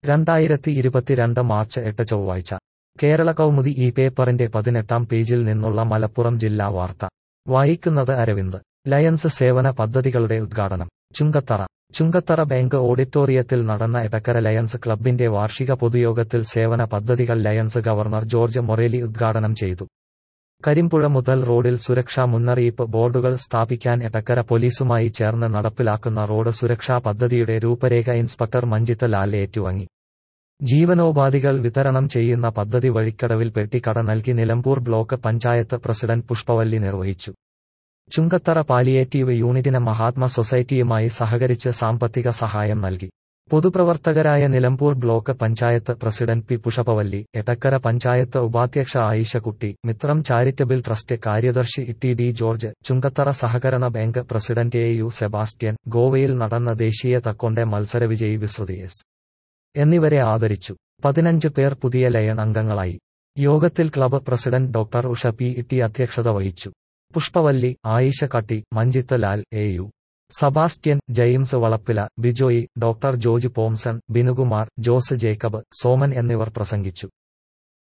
രണ്ടായിരത്തി ഇരുപത്തിരണ്ട് മാർച്ച് എട്ട് ചൊവ്വാഴ്ച കേരള കൗമുദി ഈ പേപ്പറിന്റെ പതിനെട്ടാം പേജിൽ നിന്നുള്ള മലപ്പുറം ജില്ലാ വാർത്ത വായിക്കുന്നത് അരവിന്ദ് ലയൺസ് സേവന പദ്ധതികളുടെ ഉദ്ഘാടനം ചുങ്കത്തറ ചുങ്കത്തറ ബാങ്ക് ഓഡിറ്റോറിയത്തിൽ നടന്ന എടക്കര ലയൺസ് ക്ലബിന്റെ വാർഷിക പൊതുയോഗത്തിൽ സേവന പദ്ധതികൾ ലയൺസ് ഗവർണർ ജോർജ് മൊറേലി ഉദ്ഘാടനം ചെയ്തു കരിമ്പുഴ മുതൽ റോഡിൽ സുരക്ഷാ മുന്നറിയിപ്പ് ബോർഡുകൾ സ്ഥാപിക്കാൻ എടക്കര പോലീസുമായി ചേർന്ന് നടപ്പിലാക്കുന്ന റോഡ് സുരക്ഷാ പദ്ധതിയുടെ രൂപരേഖ ഇൻസ്പെക്ടർ മഞ്ജിത്ത് ലാൽ ഏറ്റുവാങ്ങി ജീവനോപാധികൾ വിതരണം ചെയ്യുന്ന പദ്ധതി വഴിക്കടവിൽ പെട്ടിക്കട നൽകി നിലമ്പൂർ ബ്ലോക്ക് പഞ്ചായത്ത് പ്രസിഡന്റ് പുഷ്പവല്ലി നിർവഹിച്ചു ചുങ്കത്തറ പാലിയേറ്റീവ് യൂണിറ്റിന് മഹാത്മ സൊസൈറ്റിയുമായി സഹകരിച്ച് സാമ്പത്തിക സഹായം നൽകി പൊതുപ്രവർത്തകരായ Nilambur block panchayat president P Pushpavalli Edakkara panchayat ഉപാധ്യക്ഷ ആയിഷക്കുട്ടി മിത്രം ചാരിറ്റബിൾ ട്രസ്റ്റ് കാര്യദർശി ടി ഡി ജോർജ് ചുങ്കത്തറ സഹകരണ bank president A U Sebastian ഗോവയിൽ നടന്ന ദേശീയ തക്കൊണ്ടെ മത്സരവിജയി വിശ്രുതി എസ് എന്നിവരെ ആദരിച്ചു പതിനഞ്ച് പേർ പുതിയ ലയൺ അംഗങ്ങളായി യോഗത്തിൽ club president doctor Usha P Itty അധ്യക്ഷത വഹിച്ചു Pushpavalli Ayisha Kutty Manjith Lal A U Sebastian James Valappila Bijoy doctor George Pomson Binukumar Jose Jacob Soman എന്നിവർ പ്രസംഗിച്ചു